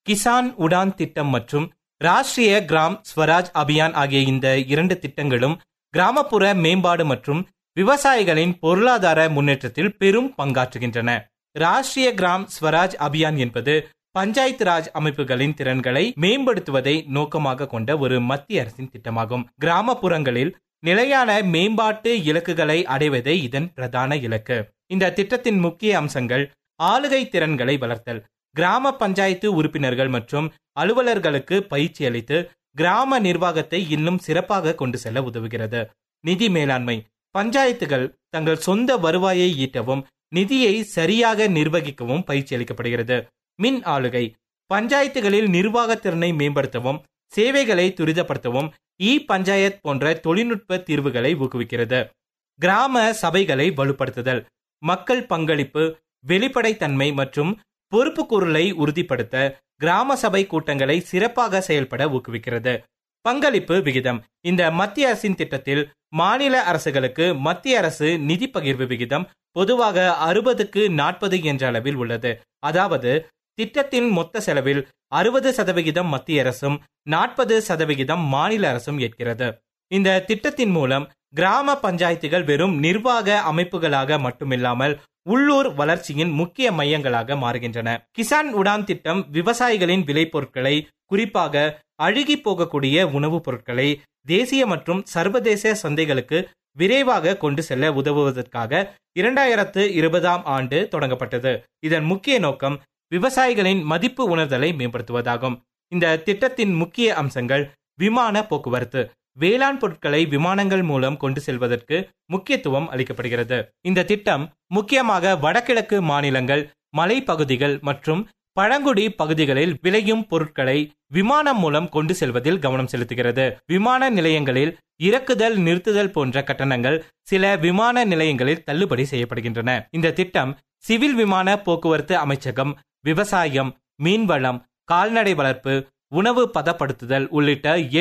கிசான் உடான் திட்டம் மற்றும் ராஷ்டிரிய கிராம் ஸ்வராஜ் அபியான் ஆகிய இந்த இரண்டு திட்டங்களும் கிராமப்புற மேம்பாடு மற்றும் விவசாயிகளின் பொருளாதார முன்னேற்றத்தில் பெரும் பங்காற்றுகின்றன ராஷ்டிரிய கிராம் ஸ்வராஜ் அபியான் என்பது பஞ்சாயத்து ராஜ் அமைப்புகளின் திறன்களை மேம்படுத்துவதை நோக்கமாக கொண்ட ஒரு மத்திய அரசின் திட்டமாகும் கிராமப்புறங்களில் நிலையான மேம்பாட்டு இலக்குகளை அடைவதே இதன் பிரதான இலக்கு இந்த திட்டத்தின் முக்கிய அம்சங்கள் ஆளுகை திறன்களை வளர்த்தல் கிராம பஞ்சாயத்து உறுப்பினர்கள் மற்றும் அலுவலர்களுக்கு பயிற்சி அளித்து கிராம நிர்வாகத்தை இன்னும் சிறப்பாக கொண்டு செல்ல உதவுகிறது நிதி மேலாண்மை பஞ்சாயத்துகள் தங்கள் சொந்த வருவாயை ஈட்டவும் நிதியை சரியாக நிர்வகிக்கவும் பயிற்சி அளிக்கப்படுகிறது மின் ஆளுகை பஞ்சாயத்துகளில் நிர்வாக திறனை மேம்படுத்தவும் சேவைகளை துரிதப்படுத்தவும் இ பஞ்சாயத் போன்ற தொழில்நுட்ப தீர்வுகளை ஊக்குவிக்கிறது கிராம சபைகளை வலுப்படுத்துதல் மக்கள் பங்களிப்பு வெளிப்படைத்தன்மை மற்றும் பொறுப்புக்கூறலை உறுதிப்படுத்த கிராம சபை கூட்டங்களை சிறப்பாக செயல்பட ஊக்குவிக்கிறது பங்களிப்பு விகிதம் இந்த மத்திய அரசின் திட்டத்தில் மாநில அரசுகளுக்கு மத்திய அரசு நிதி பகிர்வு விகிதம் பொதுவாக அறுபதுக்கு நாற்பது என்ற அளவில் உள்ளது அதாவது திட்டத்தின் மொத்த செலவில் அறுபது சதவிகிதம் மத்திய அரசும் நாற்பது சதவிகிதம் மாநில அரசும் ஏற்கிறது இந்த திட்டத்தின் மூலம் கிராம பஞ்சாயத்துகள் வெறும் நிர்வாக அமைப்புகளாக மட்டுமில்லாமல் உள்ளூர் வளர்ச்சியின் முக்கிய மையங்களாக மாறுகின்றன கிசான் உடான் திட்டம் விவசாயிகளின் விளைபொருட்களை குறிப்பாக அழுகி போகக்கூடிய உணவுப் பொருட்களை தேசிய மற்றும் சர்வதேச சந்தைகளுக்கு விரைவாக கொண்டு செல்ல உதவுவதற்காக இரண்டாயிரத்து இருபதாம் ஆண்டு தொடங்கப்பட்டது இதன் முக்கிய நோக்கம் விவசாயிகளின் மதிப்பு உணர்தலை மேம்படுத்துவதாகும் இந்த திட்டத்தின் முக்கிய அம்சங்கள் விமான போக்குவரத்து வேளாண் பொருட்களை விமானங்கள் மூலம் கொண்டு செல்வதற்கு முக்கியத்துவம் அளிக்கப்படுகிறது இந்த திட்டம் முக்கியமாக வடகிழக்கு மாநிலங்கள் மலைப்பகுதிகள் மற்றும் பழங்குடி பகுதிகளில் விளையும் பொருட்களை விமானம் மூலம் கொண்டு செல்வதில் கவனம் செலுத்துகிறது விமான நிலையங்களில் இறக்குதல் நிறுத்துதல் போன்ற கட்டணங்கள் சில விமான நிலையங்களில் தள்ளுபடி செய்யப்படுகின்றன இந்த திட்டம் சிவில் விமான போக்குவரத்து அமைச்சகம் விவசாயம் மீன்வளம் கால்நடை வளர்ப்பு உணவு பதப்படுத்துதல் உள்ளிட்ட